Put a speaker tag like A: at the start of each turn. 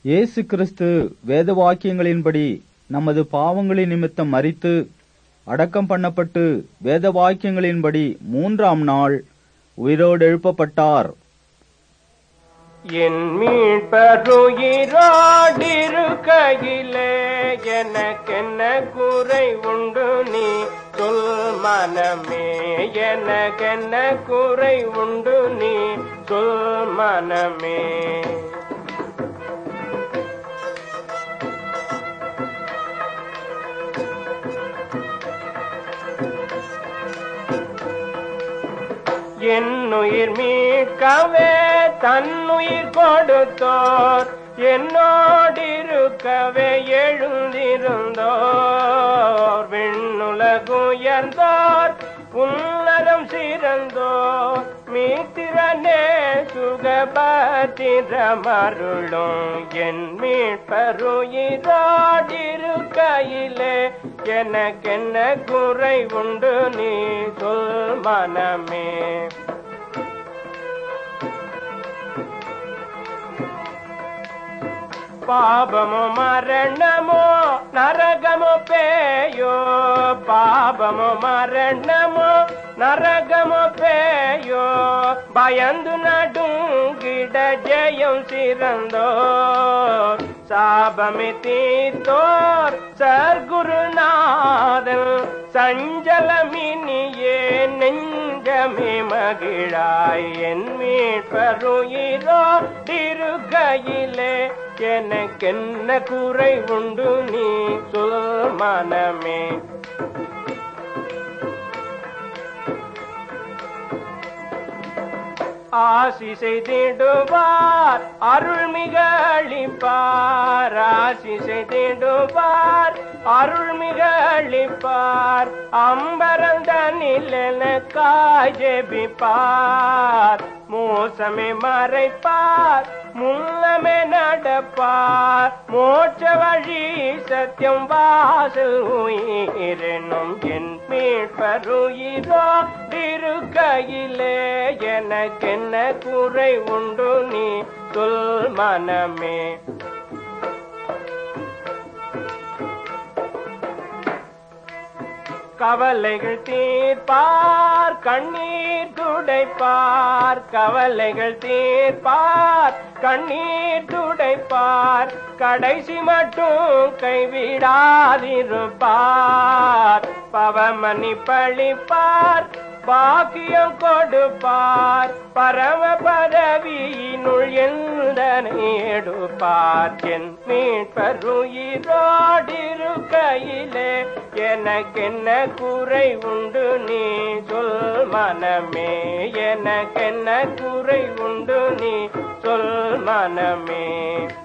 A: இயேசு கிறிஸ்து வேத வாக்கியங்களின்படி நமது பாவங்களின் நிமித்தம் மரித்து அடக்கம் பண்ணப்பட்டு வேத வாக்கியங்களின்படி மூன்றாம் நாள் உயிரோடு எழுப்பப்பட்டார்
B: என் மீட்பருயிரோடிருக்கையிலே எனக்கென்ன குறை உண்டு நீ சொல் மனமே எனக்கென்ன குறை உண்டு நீ சொல் மனமே என்னுயிர் மீட்கவே தன்னுயிர் கொடுத்தோர் என்னோடிருக்கவே எழுந்திருந்தோர் விண்ணுலகுயர்ந்தோர் உன்னதம் சிறந்தோர் மீத்திரனே சுகபத்திரமருளும் என் மீட்பருயிரோடிருக்கையிலே எனக்கென்ன குறை உண்டு நீ சொல் மனமே పాపము మరణము నరగము పేయో పాపము మరణము నరగము పేయో భయందు నడుంగిడ జయం సిరందో சாபமே தீர்த்தோர் சர்க்குருநாதன் சஞ்சலமினியே நெஞ்சமே மகிழாய் என் மீட்பருயிரோ திருக்கையிலே எனக்கென்ன குறை உண்டு நீ சொல் மனமே ஆசி செய்திடுவார் அருள்மிக அளிப்பார் ஆசி செய்திடுவார் அருள்மிக அளிப்பார் அம்பரந்தனில் எனக்காய் ஜெபிப்பார் மோசமே மறைப்பார் முன்னமே நடப்பார் மோட்ச வழி சத்தியம் வாசல் உயிரெனும் என் மீட்பருயிரோ இருக்கையிலே எனக்கென்ன குறை உண்டு நீ சொல் மனமே கவலைகள் தீர்ப்பார் கண்ணீர் துடைப்பார் கவலைகள் தீர்ப்பார் கண்ணீர் துடைப்பார் கடைசி மட்டும் கைவிடாதிருப்பார் பவமணி பழிப்பார் பாக்கியம் கொடுப்பார் பரம பதவியினுள் எந்தனை எடுப்பார் என் மீட்பருயிரோடிருக்கையிலே எனக்கென்ன குறை உண்டு நீ சொல் மனமே எனக்கென்ன குறை உண்டு நீ சொல் மனமே